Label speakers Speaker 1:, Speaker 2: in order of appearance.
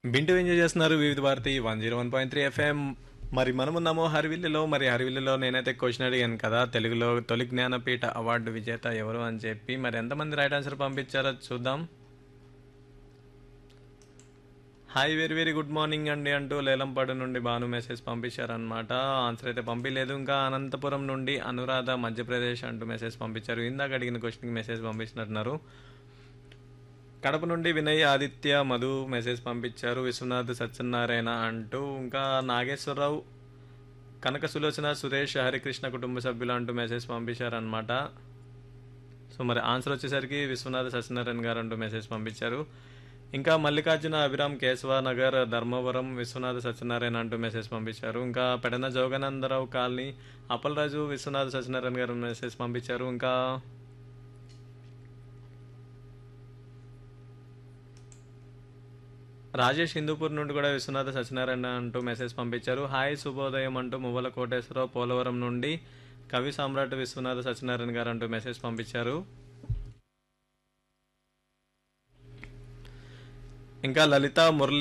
Speaker 1: వింటూ ఎంజాయ్ చేస్తున్నారు Vividh Bharati one zero one point three FM మరి మనమున్నాము హరివిల్లులో మరి హరివిల్లులో నేనైతే క్వశ్చన్ అడిగాను కదా తెలుగులో తొలి జ్ఞానపీఠ అవార్డు విజేత ఎవరు అని చెప్పి మరి ఎంతమంది రైట్ ఆన్సర్ పంపించారో చూద్దాం hi very very good morning అండి అంటూ లేలంపాడు నుండి భాను మెసేజ్ పంపించారనమాట ఆన్సర్ అయితే పంపించలేదు ఇంకా అనంతపురం నుండి అనురాధ మధ్యప్రదేశ్ అంటూ మెసేజ్ పంపించారు ఇందాక అడిగిన క్వశ్చన్కి మెసేజ్ పంపించినట్టున్నారు కడప నుండి వినయ్ ఆదిత్య మధు మెసేజ్ పంపించారు విశ్వనాథ్ సత్యనారాయణ అంటూ ఇంకా నాగేశ్వరరావు కనక సులోచన సురేష్ హరికృష్ణ కుటుంబ సభ్యులు అంటూ మెసేజ్ పంపించారనమాట సో మరి ఆన్సర్ వచ్చేసరికి విశ్వనాథ్ సత్యనారాయణ గారు అంటూ మెసేజ్ పంపించారు ఇంకా మల్లికార్జున అభిరామ్ కేశవ నగర్ ధర్మవరం విశ్వనాథ సత్యనారాయణ అంటూ మెసేజ్ పంపించారు ఇంకా పెడన జోగనందరావు కాలనీ అప్పలరాజు విశ్వనాథ సత్యనారాయణ గారు మెసేజ్ పంపించారు ఇంకా రాజేష్ హిందూపూర్ నుండి కూడా విశ్వనాథ సత్యనారాయణ అంటూ మెసేజ్ పంపించారు హాయ్ శుభోదయం అంటూ మువ్వల కోటేశ్వరరావు పోలవరం నుండి కవి సామ్రాట్ విశ్వనాథ సత్యనారాయణ గారు అంటూ మెసేజ్ పంపించారు ఇంకా లలిత మురళి